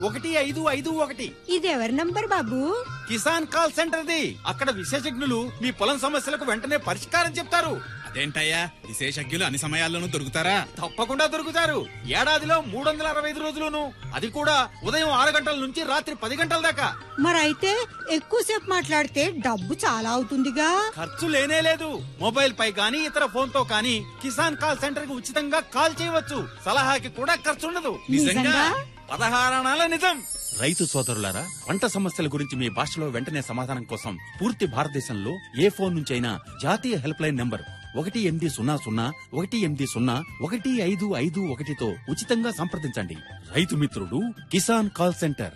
ఒకటి ఐదు ఐదు ఒకటి ఇది ఎవరి నంబర్ బాబు కిసాన్ కాల్ సెంటర్ది అక్కడ విశేషజ్ఞులు మీ పొలం సమస్యలకు వెంటనే పరిష్కారం చెప్తారు అదేంటయ్యా విశేషజ్ఞులు అన్ని సమయాల్లోనూ దొరుకుతారా తప్పకుండా దొరుకుతారు ఏడాదిలో మూడు వందల అరవై ఐదు రోజులును అది కూడా ఉదయం ఆరు గంటల నుంచి రాత్రి పది గంటల దాకా మరైతే ఎక్కువసేపు మాట్లాడితే డబ్బు చాలా అవుతుందిగా ఖర్చు లేనే లేదు మొబైల్ పై గానీ ఇతర ఫోన్ తో కానీ కిసాన్ కాల్ సెంటర్ కి ఉచితంగా కాల్ చేయవచ్చు సలహాకి కూడా ఖర్చు ఉండదు నిజంగా? పదహారణాల నిజం రైతు సోదరులారా పంట సమస్యల గురించి మీ భాషలో వెంటనే సమాధానం కోసం పూర్తి భారతదేశంలో ఏ ఫోన్ నుంచైనా జాతీయ హెల్ప్ లైన్ నంబర్ ఒకటి ఎనిమిది సున్నా సున్నా ఒకటి ఎనిమిది సున్నా ఒకటి ఐదు ఐదు ఒకటితో ఉచితంగా సంప్రదించండి రైతు మిత్రుడు కిసాన్ కాల్ సెంటర్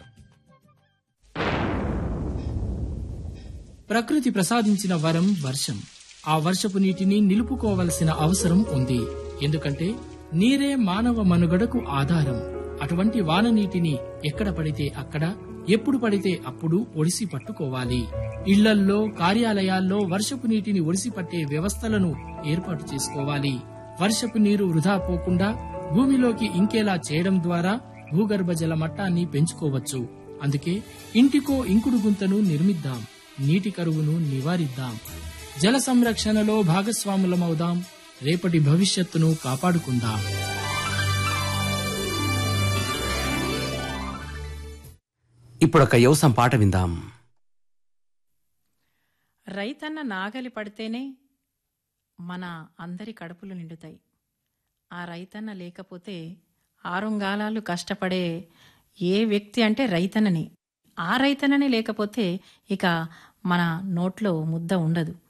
ప్రకృతి ప్రసాదించిన వరం వర్షం ఆ వర్షపు నీటిని నిలుపుకోవలసిన అవసరం ఉంది ఎందుకంటే నీరే మానవ మనుగడకు ఆధారం అటువంటి వాన నీటిని ఎక్కడ పడితే అక్కడ ఎప్పుడు పడితే అప్పుడు ఒడిసి పట్టుకోవాలి ఇళ్లల్లో కార్యాలయాల్లో వర్షపు నీటిని ఒడిసి పట్టే వ్యవస్థలను ఏర్పాటు చేసుకోవాలి వర్షపు నీరు వృధా పోకుండా భూమిలోకి ఇంకేలా చేయడం ద్వారా భూగర్భ జల మట్టాన్ని పెంచుకోవచ్చు అందుకే ఇంటికో ఇంకుడు గుంతను నిర్మిద్దాం నీటి కరువును నివారిద్దాం జల సంరక్షణలో భాగస్వాములమవుదాం రేపటి భవిష్యత్తును కాపాడుకుందాం ఇప్పుడొక యవసం పాట విందాం రైతన్న నాగలి పడితేనే మన అందరి కడుపులు నిండుతాయి ఆ రైతన్న లేకపోతే ఆరుంగాలాలు కష్టపడే ఏ వ్యక్తి అంటే రైతన్నని ఆ రైతన్నని లేకపోతే ఇక మన నోట్లో ముద్ద ఉండదు